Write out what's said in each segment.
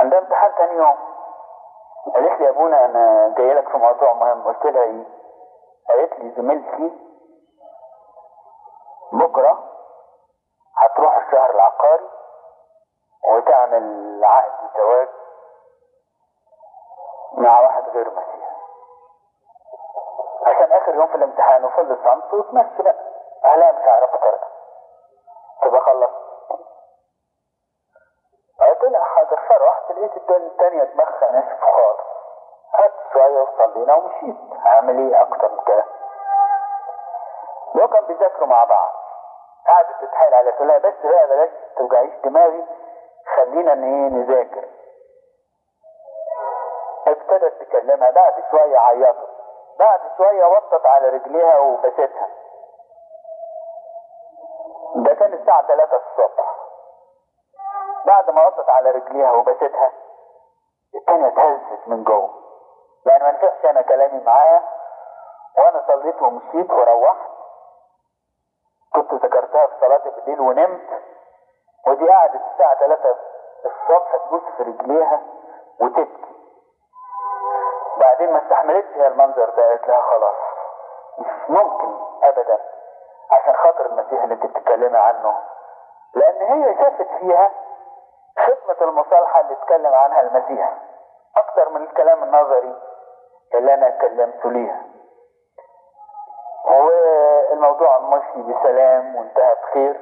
عندها امتحان تاني يوم قالت لي يا ابونا انا جاي لك في موضوع مهم قلت لها ايه قالت لي زميلتي بكره هتروح الشهر العقاري وتعمل عقد زواج مع واحد غير مسيحي عشان اخر يوم في الامتحان وفي الصمت وتمشي بقى اهلها مش هيعرفوا ترجع تبقى خلصت قلت لها حاضر فرحت لقيت الدنيا التانية دماغها ناشف خالص قعدت شوية وصلينا ومشيت هعمل ايه اكتر من كده وكان بيذاكروا مع بعض قعدت تتحايل على تقول لها بس بقى بلاش توجعيش دماغي خلينا ان ايه نذاكر ابتدت تكلمها بعد شوية عيطت بعد شوية وطت على رجليها وبستها ده كان الساعة 3 الصبح بعد ما وطت على رجليها وبستها التانية اتهزت من جوه لأن ما نفعش أنا كلامي معاها وأنا صليت ومشيت وروحت كنت ذكرتها في صلاة بالليل ونمت ودي قعدت الساعة 3 الصبح تبص في رجليها وتبكي بعدين ما استحملتش هي المنظر ده قالت لها خلاص مش ممكن ابدا عشان خاطر المسيح اللي انت بتتكلمي عنه لان هي شافت فيها خدمة المصالحة اللي اتكلم عنها المسيح اكتر من الكلام النظري اللي انا اتكلمت ليها والموضوع مشي بسلام وانتهى بخير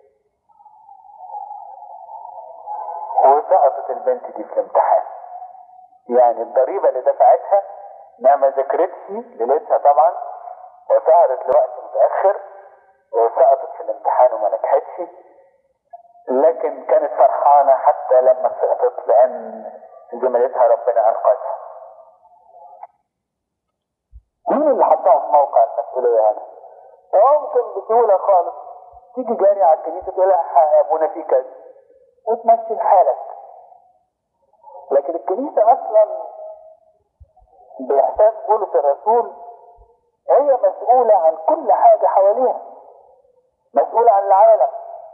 وسقطت البنت دي في الامتحان يعني الضريبة اللي دفعتها انها ما ذاكرتش ليلتها طبعا وسهرت لوقت متأخر وسقطت في الامتحان وما نجحتش لكن كانت فرحانة حتى لما سقطت لأن زميلتها ربنا أنقذها مين اللي حطها في موقع المسؤولية هذا؟ ممكن بسهولة خالص تيجي جاري على الكنيسة تقول لها أبونا في كذا وتمشي لحالك لكن الكنيسة أصلا بإحساس بولس الرسول هي مسؤولة عن كل حاجة حواليها مسؤولة عن العالم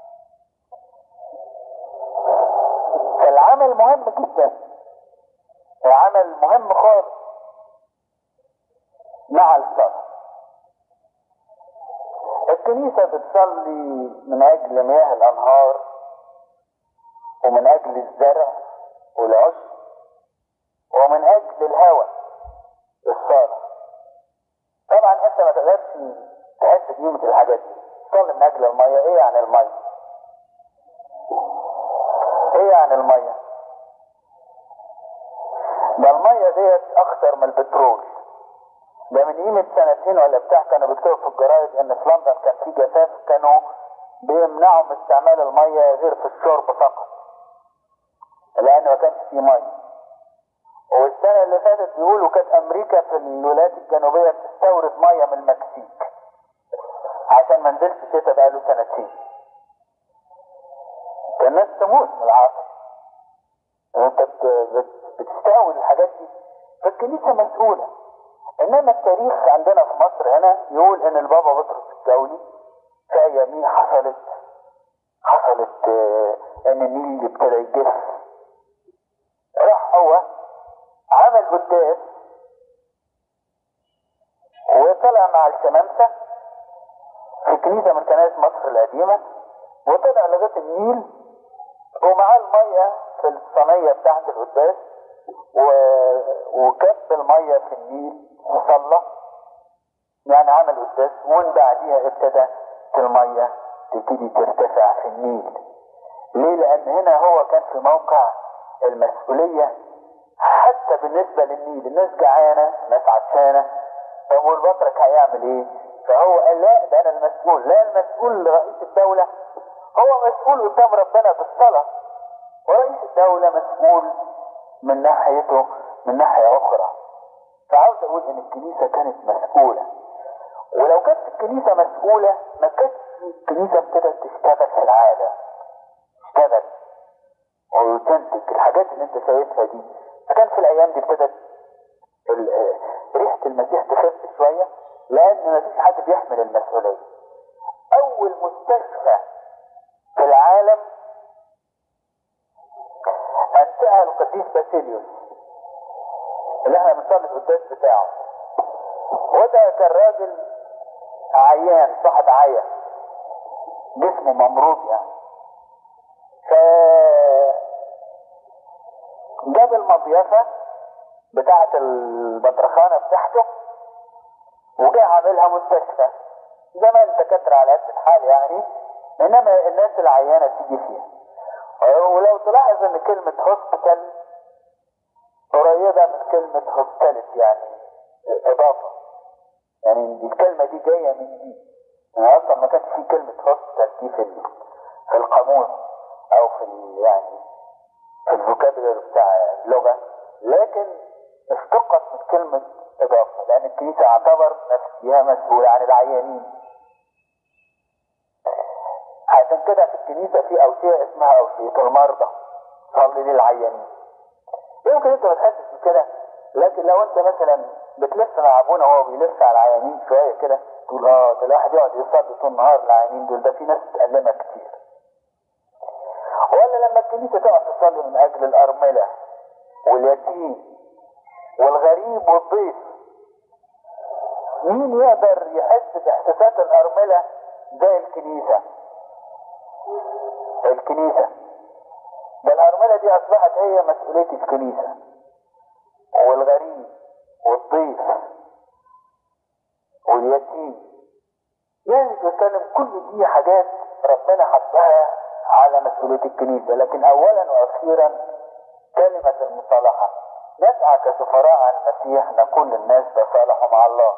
فالعمل مهم جدا العمل مهم خالص مع الصلاة الكنيسة بتصلي من أجل مياه الأنهار ومن أجل الزرع والعشب ومن اجل الهوى الصالح طبعا انت ما تقدرش تحس بقيمة الحاجات دي تصلي من اجل المية ايه يعني المية ايه يعني المية ده المية ديت اخطر من البترول ده من قيمة سنتين ولا بتاع كانوا بيكتبوا في الجرايد ان في لندن كان في جفاف كانوا بيمنعوا من استعمال المية غير في الشرب فقط لان ما كانش فيه مية والسنة اللي فاتت بيقولوا كانت أمريكا في الولايات الجنوبية بتستورد مية من المكسيك عشان ما نزلش شتاء بقاله سنتين الناس تموت من العاصفة انت بتستقبل الحاجات دي فالكنيسة مسؤولة انما التاريخ عندنا في مصر هنا يقول ان البابا بطرس الجولي في اياميه حصلت حصلت ان النيل ابتدى يجف راح هو عمل قداس وطلع مع الشمامسة في كنيسة من كنائس مصر القديمة وطلع لغاية النيل ومعاه المية في الصينية بتاعت القداس و... وكب المية في النيل وصلى يعني عمل قداس ومن بعديها ابتدى المية تبتدي ترتفع في النيل ليه؟ لأن هنا هو كان في موقع المسؤولية حتى بالنسبة للنيل الناس جعانة ناس عطشانة طب والبطرك هيعمل ايه؟ فهو قال لا ده انا المسؤول لا المسؤول رئيس الدولة هو مسؤول قدام ربنا بالصلاة ورئيس الدولة مسؤول من ناحيته من ناحية أخرى فعاوز أقول إن الكنيسة كانت مسؤولة ولو كانت الكنيسة مسؤولة ما كانتش الكنيسة ابتدت تشتغل في العالم تشتغل وتنتج الحاجات اللي انت شايفها دي فكان في الايام دي ابتدت ريحة المسيح تخف شوية لان ما فيش حد بيحمل المسؤولية اول مستشفى في العالم انشأها بناها القديس باسيليوس اللي احنا بنصلي القداس بتاعه وده كان راجل عيان صاحب عيا جسمه ممروض يعني ف جاب المضيفة بتاعة البطرخانة بتاعته وجاء عاملها مستشفى زمان الدكاترة على قد الحال يعني انما الناس العيانة تيجي فيها ولو تلاحظ ان كلمة هوسبيتال قريبة من كلمة هوستالت يعني اضافة يعني الكلمة دي جاية من دي يعني اصلا ما كانش في كلمة هوسبيتال دي في في القاموس او في يعني في الفوكابولري بتاع اللغة لكن اشتقت من كلمة اضافة لان الكنيسة اعتبر نفسها مسؤولة عن العيانين عشان كده في الكنيسة في أوشية اسمها أوشية المرضى صلي للعيانين يمكن انت ما تحسش بكده لكن لو انت مثلا بتلف مع ابونا وهو بيلف على العيانين شويه كده تقول اه ده الواحد يقعد يصلي طول النهار العيانين دول ده في ناس تألمها كتير ولا لما الكنيسه تقعد تصلي من اجل الارمله واليتيم والغريب والضيف مين يقدر يحس باحساسات الارمله زي الكنيسه الكنيسه ده الأرملة دي أصبحت هي مسؤولية الكنيسة والغريب والضيف واليتيم يعني بتكلم كل دي حاجات ربنا حطها على مسؤولية الكنيسة لكن أولا وأخيرا كلمة المصالحة نسعى كسفراء عن المسيح نقول للناس تصالحوا مع الله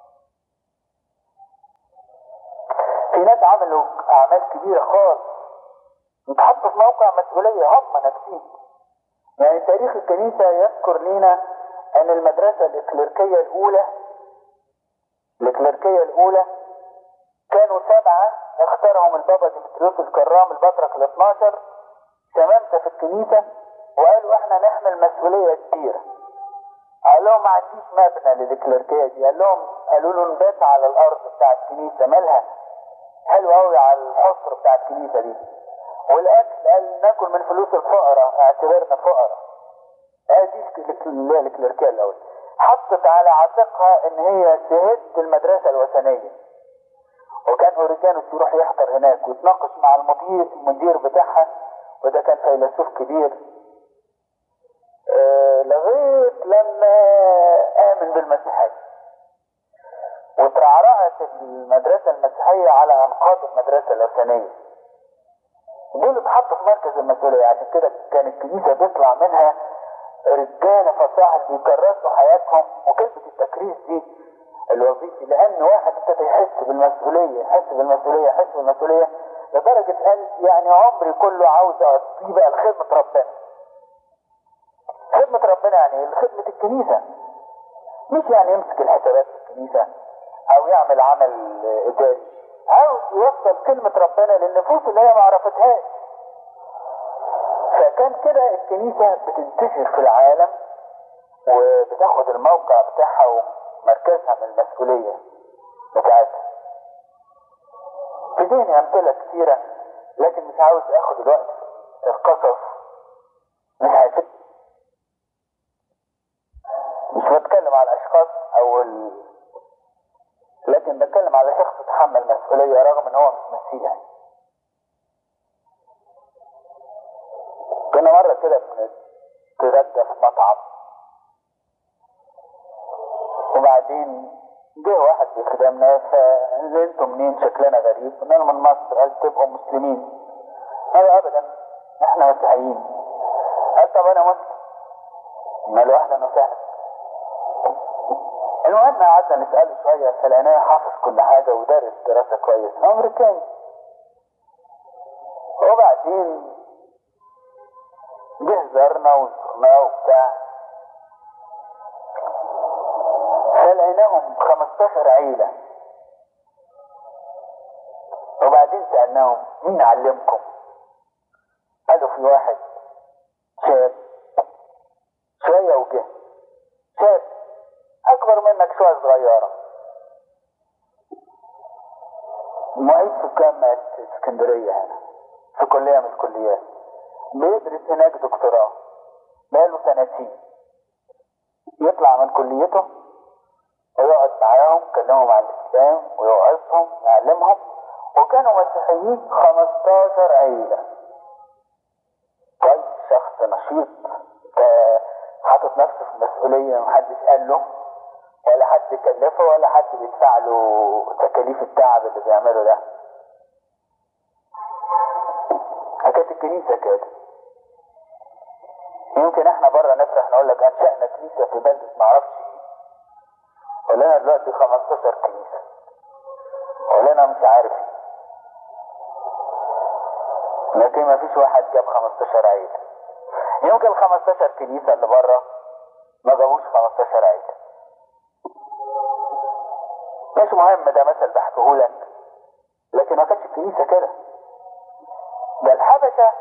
في ناس عملوا أعمال كبيرة خالص يتحطوا في موقع مسؤولية هم نفسهم يعني تاريخ الكنيسة يذكر لنا أن المدرسة الإكليركية الأولى الإكليركية الأولى كانوا سبعة اختارهم البابا ديمتريوس الكرام البطرك ال 12 شمامسة في الكنيسة وقالوا احنا نحمل مسؤولية كبيرة قال لهم ما عنديش مبنى للإكليركية دي قال لهم قالوا له نبات على الأرض بتاع الكنيسة مالها حلو قوي على الحصر بتاع الكنيسة دي والاكل قال ناكل من فلوس الفقراء اعتبرنا فقراء ادي اللي هي الكليركيه الاول حطت على عاتقها ان هي تهد المدرسه الوثنيه وكان اوريجانوس يروح يحضر هناك ويتناقش مع المدير المدير بتاعها وده كان فيلسوف كبير آه لغايه لما امن بالمسيحيه وترعرعت المدرسه المسيحيه على انقاض المدرسه الوثنيه دول اتحطوا في مركز المسؤولية عشان كده كان الكنيسة بيطلع منها رجالة فصاحة بيكرسوا حياتهم وكلمة التكريس دي الوظيفي لأن واحد ابتدى يحس بالمسؤولية يحس بالمسؤولية يحس بالمسؤولية لدرجة قال يعني عمري كله عاوز أقضيه بقى لخدمة ربنا خدمة ربنا يعني خدمة الكنيسة مش يعني يمسك الحسابات في الكنيسة أو يعمل عمل إداري عاوز يوصل كلمة ربنا للنفوس اللي هي ما عرفتهاش فكان كده الكنيسة بتنتشر في العالم وبتاخد الموقع بتاعها ومركزها من المسؤولية بتاعتها تديني أمثلة كثيرة لكن مش عاوز اخد الوقت في القصص مش هيفيد مش بتكلم على الاشخاص او ال... لكن بتكلم على شخص تحمل مسؤولية رغم ان هو مش مسيحي كنا مرة كده بنتغدى في مطعم وبعدين جه واحد بيخدمنا فقال انتوا منين شكلنا غريب قلنا له من مصر قال تبقوا مسلمين قال ابدا احنا مسيحيين قال طب انا مسلم قال له اهلا وسهلا المهم قعدنا نسأله شوية فلقيناه حافظ كل حاجة ودارس دراسة كويس أمريكاني وبعدين جه زارنا وزرناه وبتاع فلقيناهم 15 عيلة وبعدين سألناهم مين علمكم؟ قالوا في واحد شاب شوية وجه شاب أكبر منك شوية صغيرة معيد في جامعة اسكندرية هنا في كلية من الكليات بيدرس هناك دكتوراه سنتين يطلع من كليته ويقعد معاهم يكلمهم عن الإسلام ويوعظهم يعلمهم وكانوا مسيحيين 15 عيلة كويس شخص نشيط حاطط نفسه في مسؤولية محدش قال له ولا حد كلفه ولا حد بيدفع له تكاليف التعب اللي بيعمله ده كانت الكنيسة كده يمكن احنا بره نفرح نقول لك انشأنا كنيسة في بلدة معرفش ايه ولنا دلوقتي 15 كنيسة ولنا مش عارف ايه لكن ما فيش واحد جاب 15 عيلة يمكن ال 15 كنيسة اللي بره ما جابوش 15 عيلة مش مهم ده مثل بحكيه لك لكن ما كانتش الكنيسة كده ده الحبشة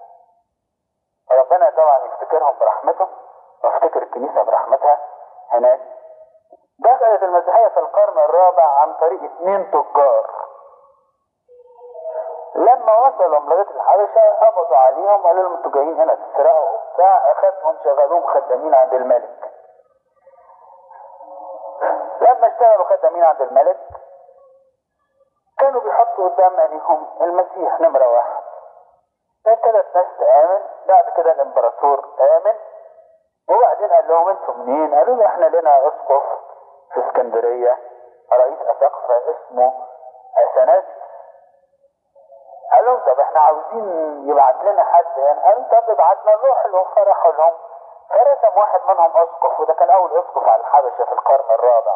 ربنا طبعا يفتكرهم برحمته ويفتكر الكنيسة برحمتها هناك دخلت المسيحية في القرن الرابع عن طريق اثنين تجار لما وصلوا لغاية الحبشة قبضوا عليهم وقالوا لهم انتوا جايين هنا تسرقوا وبتاع اخذتهم شغلوهم خدامين عند الملك لما اشتغلوا خدامين عند الملك كانوا بيحطوا قدام عينيهم المسيح نمرة واحد ابتدت ناس تآمن بعد كده الامبراطور آمن وبعدين قال لهم انتوا منين؟ قالوا له احنا لنا اسقف في اسكندرية رئيس اساقفة اسمه اثناسيوس قال لهم طب احنا عاوزين يبعت لنا حد يعني قالوا طب ابعتنا نروح له فرحوا لهم فرسم واحد منهم اسقف وده كان اول اسقف على الحبشه في القرن الرابع